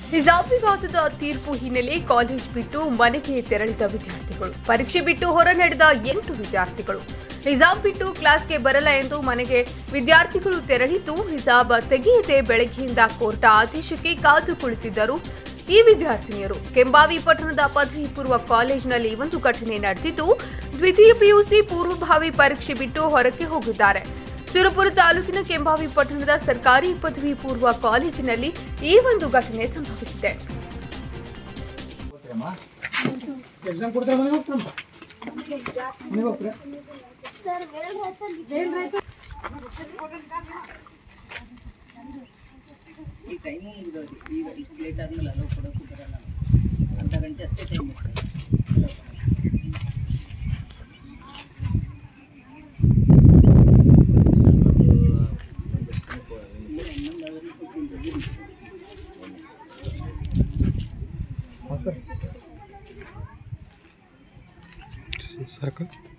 ಹಿಜಾಬ್ ವಿವಾದದ ತೀರ್ಪು ಹಿನ್ನೆಲೆ ಕಾಲೇಜ್ ಬಿಟ್ಟು ಮನೆಗೆ ತೆರಳಿದ ವಿದ್ಯಾರ್ಥಿಗಳು ಪರೀಕ್ಷೆ ಬಿಟ್ಟು ಹೊರ ನಡೆದ ಎಂಟು ವಿದ್ಯಾರ್ಥಿಗಳು ಹಿಜಾಬ್ ಬಿಟ್ಟು ಕ್ಲಾಸ್ಗೆ ಬರಲ್ಲ ಎಂದು ಮನೆಗೆ ವಿದ್ಯಾರ್ಥಿಗಳು ತೆರಳಿದ್ದು ಹಿಜಾಬ್ ತೆಗೆಯದೆ ಬೆಳಗ್ಗೆಯಿಂದ ಕೋರ್ಟ್ ಆದೇಶಕ್ಕೆ ಕಾದು ಕುಳಿತಿದ್ದರು ಈ ವಿದ್ಯಾರ್ಥಿನಿಯರು ಕೆಂಬಾವಿ ಪಟ್ಟಣದ ಪದವಿ ಪೂರ್ವ ಕಾಲೇಜಿನಲ್ಲಿ ಒಂದು ಘಟನೆ ನಡೆದಿದ್ದು ದ್ವಿತೀಯ ಪಿಯುಸಿ ಪೂರ್ವಭಾವಿ ಪರೀಕ್ಷೆ ಬಿಟ್ಟು ಹೊರಕ್ಕೆ ಹೋಗಿದ್ದಾರೆ ಸುರಪುರ ತಾಲೂಕಿನ ಕೆಂಬಾವಿ ಪಟ್ಟಣದ ಸರ್ಕಾರಿ ಪದವಿ ಪೂರ್ವ ಕಾಲೇಜಿನಲ್ಲಿ ಈ ಒಂದು ಘಟನೆ ಸಂಭವಿಸಿದೆ ಎಕ್ಸಾಮ್ ಕೊಡ್ತಾರೆ ಮನೆಗೆ ಹೋಗ್ತಾರಂತ ಮನೆಗೆ ಹೋಗ್ತಾರೆ ಈ ಟೈಮು ಮುಗಿದವ್ರಿ ಈಗ ಇಷ್ಟು ಲೇಟ್ ಆದ್ಮೇಲೆ ಅಲೋ ಕೊಡೋಕ್ಕೂ ಬರಲ್ಲ ಅರ್ಧ ಗಂಟೆ ಅಷ್ಟೇ ಟೈಮ್ ಇರ್ತದೆ ಸಾಕು